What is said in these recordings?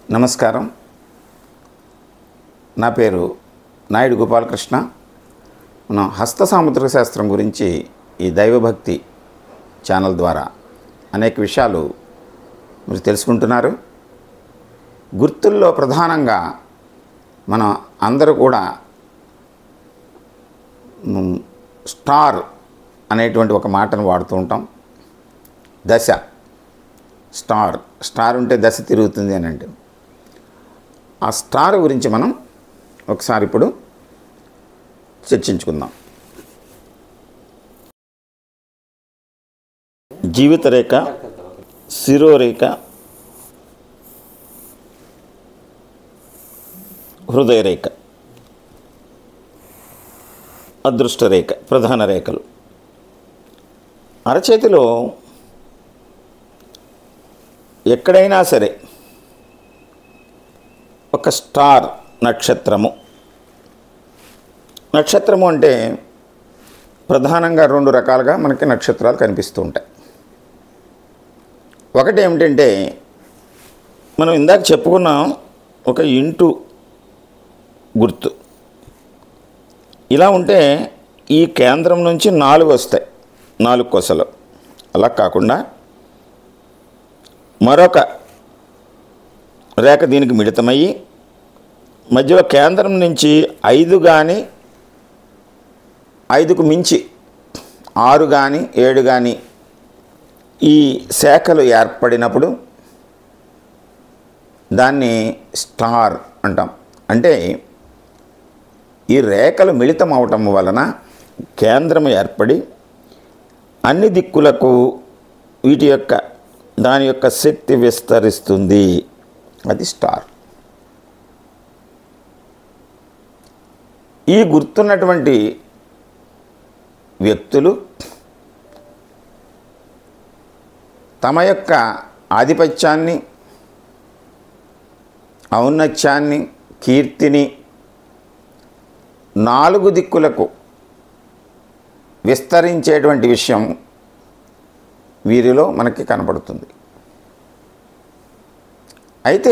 నమస్కారం నా పేరు నాయుడు గోపాలకృష్ణ మనం హస్త సాముద్రిక శాస్త్రం గురించి ఈ దైవభక్తి ఛానల్ ద్వారా అనేక విషయాలు మీరు తెలుసుకుంటున్నారు గుర్తుల్లో ప్రధానంగా మనం అందరూ కూడా మ్, స్టార్ అనేటువంటి ఒక మాటను వాడుతూ ఉంటాం దశ స్టార్ స్టార్ ఉంటే దశ తిరుగుతుంది అని అంటే ఆ స్టార్ గురించి మనం ఒకసారి ఇప్పుడు చర్చించుకుందాం జీవిత రేఖ శిరోరేఖ హృదయ రేఖ అదృష్ట రేఖ ప్రధాన రేఖలు అరచేతిలో ఎక్కడైనా సరే ఒక స్టార్ నక్షత్రము నక్షత్రము అంటే ప్రధానంగా రెండు రకాలుగా మనకి నక్షత్రాలు కనిపిస్తూ ఉంటాయి ఒకటి ఏమిటంటే మనం ఇందాక చెప్పుకున్నాం ఒక ఇంటు గుర్తు ఇలా ఉంటే ఈ కేంద్రం నుంచి నాలుగు వస్తాయి నాలుగు కొసలు అలా కాకుండా మరొక రేఖ దీనికి మిళితమయ్యి మధ్యలో కేంద్రం నుంచి ఐదు కానీ ఐదుకు మించి ఆరు కానీ ఏడు కానీ ఈ శాఖలు ఏర్పడినప్పుడు దాన్ని స్టార్ అంటాం అంటే ఈ రేఖలు మిళితం అవటం వలన కేంద్రం ఏర్పడి అన్ని దిక్కులకు వీటి యొక్క దాని యొక్క శక్తి విస్తరిస్తుంది అది స్టార్ ఈ గుర్తున్నటువంటి వ్యక్తులు తమ యొక్క ఆధిపత్యాన్ని ఔన్నత్యాన్ని కీర్తిని నాలుగు దిక్కులకు విస్తరించేటువంటి విషయం వీరిలో మనకి కనపడుతుంది అయితే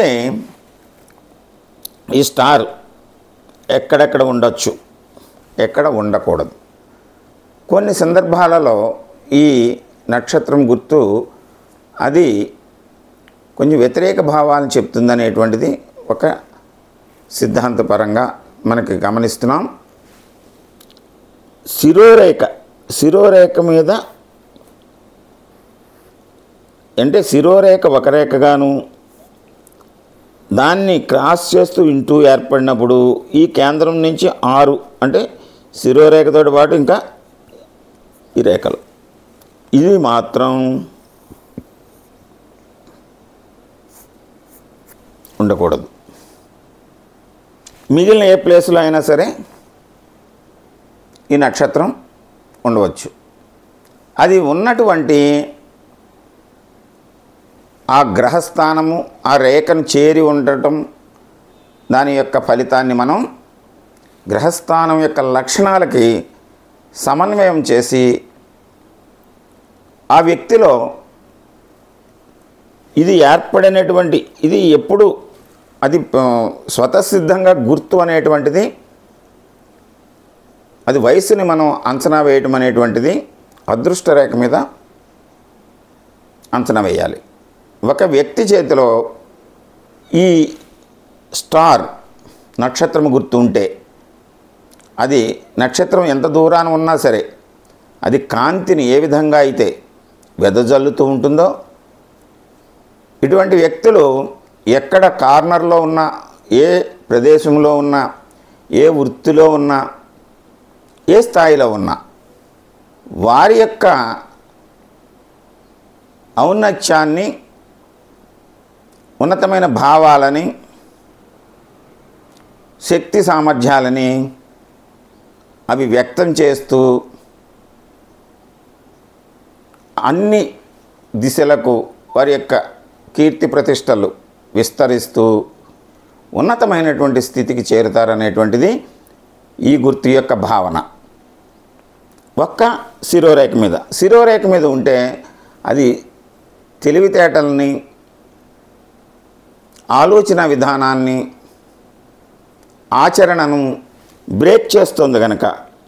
ఈ స్టార్ ఎక్కడెక్కడ ఉండొచ్చు ఎక్కడ ఉండకూడదు కొన్ని సందర్భాలలో ఈ నక్షత్రం గుర్తు అది కొంచెం వ్యతిరేక భావాలను చెప్తుందనేటువంటిది ఒక సిద్ధాంతపరంగా మనకి గమనిస్తున్నాం శిరోరేఖ శిరోరేఖ మీద అంటే శిరోరేఖ ఒక రేఖగాను దాన్ని క్రాస్ చేస్తూ ఇంటూ ఏర్పడినప్పుడు ఈ కేంద్రం నుంచి ఆరు అంటే శిరోరేఖతో పాటు ఇంకా ఈ రేఖలు ఇది మాత్రం ఉండకూడదు మిగిలిన ఏ ప్లేస్లో అయినా సరే ఈ నక్షత్రం ఉండవచ్చు అది ఉన్నటువంటి ఆ గ్రహస్థానము ఆ రేఖను చేరి ఉండటం దాని యొక్క ఫలితాన్ని మనం గ్రహస్థానం యొక్క లక్షణాలకి సమన్వయం చేసి ఆ వ్యక్తిలో ఇది ఏర్పడినటువంటి ఇది ఎప్పుడు అది ఆ, స్వతసిద్ధంగా గుర్తు అనేటువంటిది అది వయసుని మనం అంచనా వేయటం అనేటువంటిది అదృష్ట రేఖ మీద అంచనా వేయాలి ఒక వ్యక్తి చేతిలో ఈ స్టార్ నక్షత్రం గుర్తు ఉంటే అది నక్షత్రం ఎంత దూరాన ఉన్నా సరే అది కాంతిని ఏ విధంగా అయితే వెదజల్లుతూ ఉంటుందో ఇటువంటి వ్యక్తులు ఎక్కడ కార్నర్లో ఉన్న ఏ ప్రదేశంలో ఉన్నా ఏ వృత్తిలో ఉన్నా ఏ స్థాయిలో ఉన్నా వారి యొక్క ఔన్నత్యాన్ని ఉన్నతమైన భావాలని శక్తి సామర్థ్యాలని అవి వ్యక్తం చేస్తూ అన్ని దిశలకు వారి యొక్క కీర్తి ప్రతిష్టలు విస్తరిస్తూ ఉన్నతమైనటువంటి స్థితికి చేరుతారనేటువంటిది ఈ గుర్తు యొక్క భావన ఒక్క శిరోరేఖ మీద శిరోరేఖ మీద ఉంటే అది తెలివితేటల్ని ఆలోచన విధానాన్ని ఆచరణను బ్రేక్ చేస్తుంది కనుక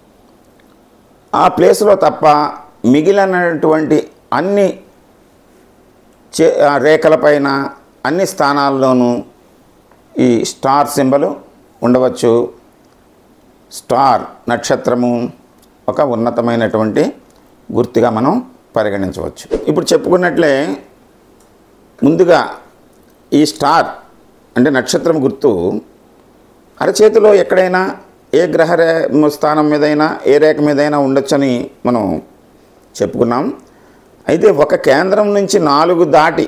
ఆ ప్లేస్లో తప్ప మిగిలినటువంటి అన్ని చే ఆ రేఖలపైన అన్ని స్థానాల్లోనూ ఈ స్టార్ సింబలు ఉండవచ్చు స్టార్ నక్షత్రము ఒక ఉన్నతమైనటువంటి గుర్తుగా మనం పరిగణించవచ్చు ఇప్పుడు చెప్పుకున్నట్లే ముందుగా ఈ స్టార్ అంటే నక్షత్రం గుర్తు అరచేతిలో ఎక్కడైనా ఏ గ్రహ రే స్థానం మీదైనా ఏ రేఖ మీదైనా ఉండొచ్చని మనం చెప్పుకున్నాం అయితే ఒక కేంద్రం నుంచి నాలుగు దాటి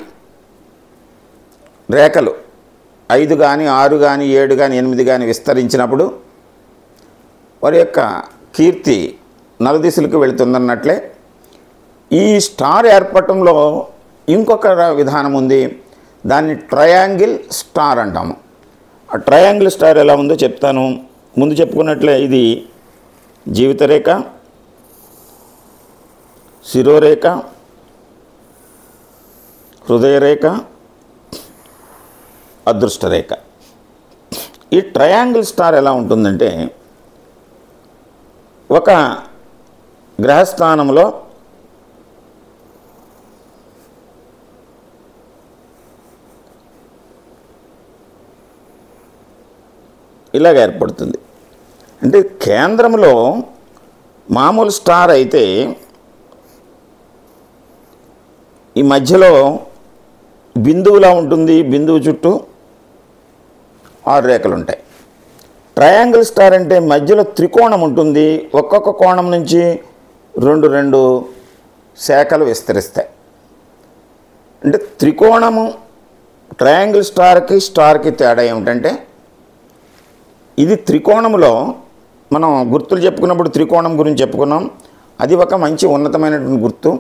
రేఖలు ఐదు కానీ ఆరు కానీ ఏడు కానీ ఎనిమిది కానీ విస్తరించినప్పుడు వారి యొక్క కీర్తి నలుదిశలకు వెళుతుందన్నట్లే ఈ స్టార్ ఏర్పడటంలో ఇంకొక ర- విధానం ఉంది దాన్ని ట్రయాంగిల్ స్టార్ అంటాము ఆ ట్రయాంగిల్ స్టార్ ఎలా ఉందో చెప్తాను ముందు చెప్పుకున్నట్లే ఇది జీవితరేఖ శిరోరేఖ హృదయరేఖ అదృష్టరేఖ ఈ ట్రయాంగిల్ స్టార్ ఎలా ఉంటుందంటే ఒక గ్రహస్థానంలో ఇలాగ ఏర్పడుతుంది అంటే కేంద్రంలో మామూలు స్టార్ అయితే ఈ మధ్యలో బిందువులా ఉంటుంది బిందువు చుట్టూ ఆరు రేఖలు ఉంటాయి ట్రయాంగిల్ స్టార్ అంటే మధ్యలో త్రికోణం ఉంటుంది ఒక్కొక్క కోణం నుంచి రెండు రెండు శాఖలు విస్తరిస్తాయి అంటే త్రికోణము ట్రయాంగిల్ స్టార్కి స్టార్కి తేడా ఏమిటంటే ఇది త్రికోణంలో మనం గుర్తులు చెప్పుకున్నప్పుడు త్రికోణం గురించి చెప్పుకున్నాం అది ఒక మంచి ఉన్నతమైనటువంటి గుర్తు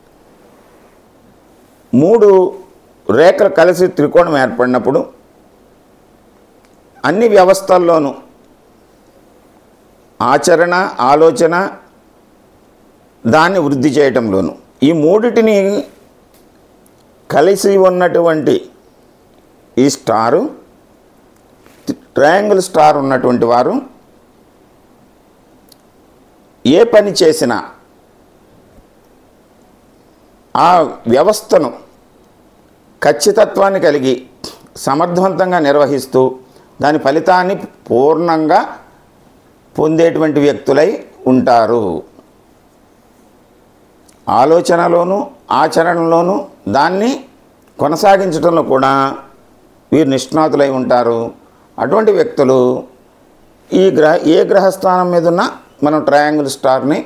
మూడు రేఖలు కలిసి త్రికోణం ఏర్పడినప్పుడు అన్ని వ్యవస్థల్లోనూ ఆచరణ ఆలోచన దాన్ని వృద్ధి చేయటంలోను ఈ మూడిటిని కలిసి ఉన్నటువంటి ఈ స్టారు ట్రయాంగిల్ స్టార్ ఉన్నటువంటి వారు ఏ పని చేసినా ఆ వ్యవస్థను ఖచ్చితత్వాన్ని కలిగి సమర్థవంతంగా నిర్వహిస్తూ దాని ఫలితాన్ని పూర్ణంగా పొందేటువంటి వ్యక్తులై ఉంటారు ఆలోచనలోను ఆచరణలోను దాన్ని కొనసాగించడంలో కూడా వీరు నిష్ణాతులై ఉంటారు అటువంటి వ్యక్తులు ఈ గ్రహ ఏ గ్రహస్థానం మీద ఉన్న మనం ట్రయాంగిల్ స్టార్ని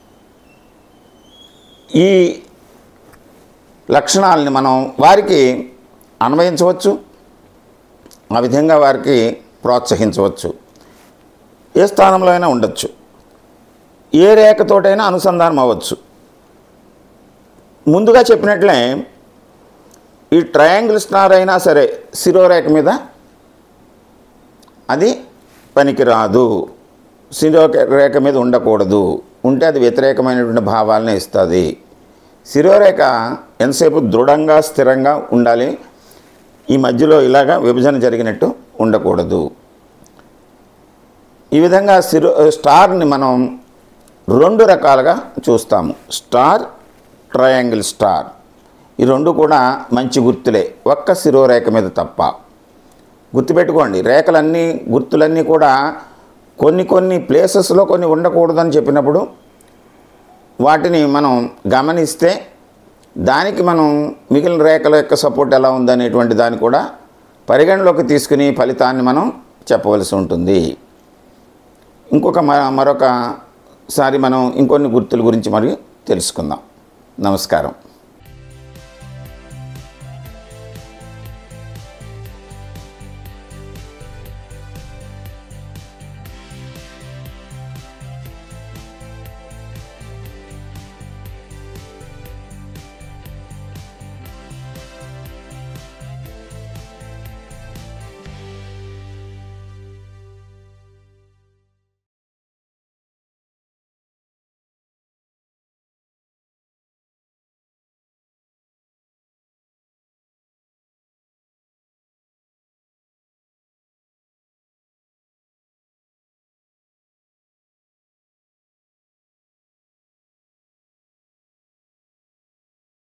ఈ లక్షణాలని మనం వారికి అన్వయించవచ్చు ఆ విధంగా వారికి ప్రోత్సహించవచ్చు ఏ స్థానంలో అయినా ఉండొచ్చు ఏ రేఖతోటైనా అనుసంధానం అవ్వచ్చు ముందుగా చెప్పినట్లే ఈ ట్రయాంగిల్ స్టార్ అయినా సరే శిరోరేఖ మీద అది పనికిరాదు శిరో రేఖ మీద ఉండకూడదు ఉంటే అది వ్యతిరేకమైనటువంటి భావాలను ఇస్తుంది శిరోరేఖ ఎంతసేపు దృఢంగా స్థిరంగా ఉండాలి ఈ మధ్యలో ఇలాగా విభజన జరిగినట్టు ఉండకూడదు ఈ విధంగా శిరో స్టార్ని మనం రెండు రకాలుగా చూస్తాము స్టార్ ట్రయాంగిల్ స్టార్ ఈ రెండు కూడా మంచి గుర్తులే ఒక్క శిరోరేఖ మీద తప్ప గుర్తుపెట్టుకోండి రేఖలన్నీ గుర్తులన్నీ కూడా కొన్ని కొన్ని ప్లేసెస్లో కొన్ని ఉండకూడదని చెప్పినప్పుడు వాటిని మనం గమనిస్తే దానికి మనం మిగిలిన రేఖల యొక్క సపోర్ట్ ఎలా ఉందనేటువంటి దాన్ని కూడా పరిగణలోకి తీసుకుని ఫలితాన్ని మనం చెప్పవలసి ఉంటుంది ఇంకొక మ- మరొకసారి మనం ఇంకొన్ని గుర్తుల గురించి మరి తెలుసుకుందాం నమస్కారం